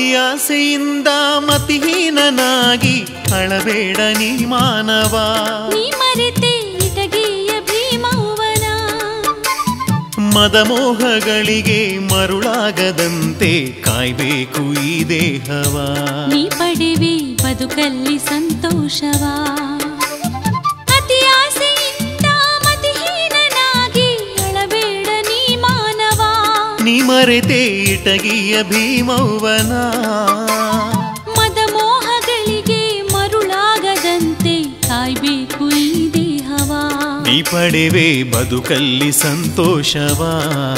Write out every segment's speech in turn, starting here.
ಅತಿಯಾಸೆಯಿಂದ ಮತಿಹೀನನಾಗಿ ಅಳಬೇಡ ನೀ ಮಾನವ ನೀ ಮರೆತೆ ಇಟಗಿಯ ಭೀಮವ್ವನ ಮದಮೋಹಗಳಿಗೆ ಮರುಳಾಗದಂತೆ ಕಾಯ್ಬೇಕು ಈ ದೇಹವ ನೀ ಪಡೆವೆ ಬದುಕಲ್ಲಿ ಸಂತೋಷವ ಅತಿ ಆಸೆಯಿಂದ ಮತಿಹೀನನಾಗಿ ಅಳಬೇಡ ನೀ ಮಾನವ ನೀ ಮರೆತೆ ಇಟಗಿಯ ಭೀಮವ್ವನ ಮದ ಮೋಹಗಳಿಗೆ ಮರುಳಾಗದಂತೆ ಕಾಯ್ಬೇಕು ಈ ದೇಹವ ನೀ ಪಡೆವೆ ಬದುಕಲ್ಲಿ ಸಂತೋಷವಾ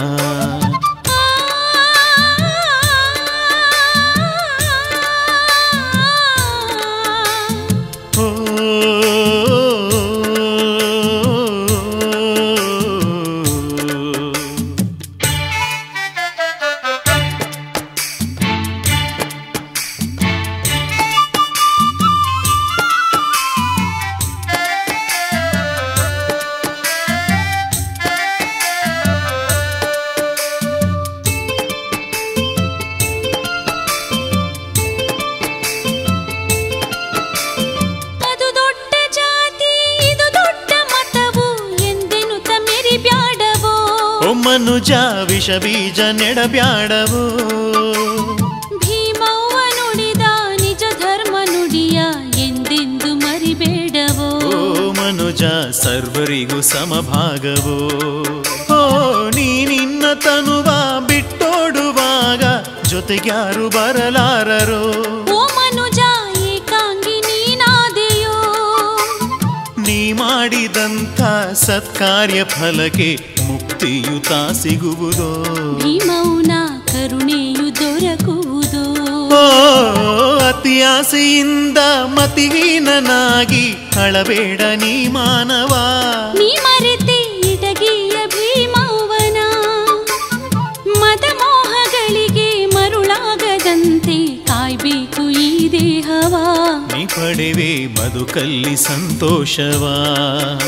ಓ ಅದು ದೊಡ್ಡ ಜಾತಿ ಇದು ದೊಡ್ಡ ಮತವು ಎಂದೆನುತ ಮೆರಿಬ್ಯಾಡವೋ ಓ ಮನುಜ ವಿಷ ಬೀಜ ನೆಡಬ್ಯಾಡವೋ ಭೀಮವ್ವ ನುಡಿದ ನಿಜ ಧರ್ಮ ನುಡಿಯ ಎಂದೆಂದು ಮರಿಬೇಡವೋ ಓ ಮನುಜ ಸರ್ವರಿಗೂ ಸಮಭಾಗವೋ ಓ ನೀ ನಿನ್ನ ತನುವ ಬಿಟ್ಟೋಡುವಾಗ ಜೊತೆಗ್ಯಾರು ಬರಲಾರರೋ ಓ ಮನುಜ ಏಕಾಂಗಿ ನೀನಾದೆಯೋ ನೀ ಮಾಡಿದಂಥ ಸತ್ಕಾರ್ಯ ಫಲಕ್ಕೆ ಮುಕ್ತಿಯುತ ಸಿಗುವುದೋ ಭೀಮೌನ ಕರುಣೆಯು ದೊರಕುವುದು ಓ ಅತಿ ಆಸೆಯಿಂದ ಮತಿಹೀನನಾಗಿ ಅಳಬೇಡ ನೀ ಮಾನವ ನೀ ಮರೆತೆ ಇಟಗಿಯ ಭೀಮವ್ವನ ಮದ ಮೋಹಗಳಿಗೆ ಮರುಳಾಗದಂತೆ ಕಾಯ್ಬೇಕು ಈ ದೇಹವ ನೀ ಪಡೆವೆ ಬದುಕಲ್ಲಿ ಸಂತೋಷವಾ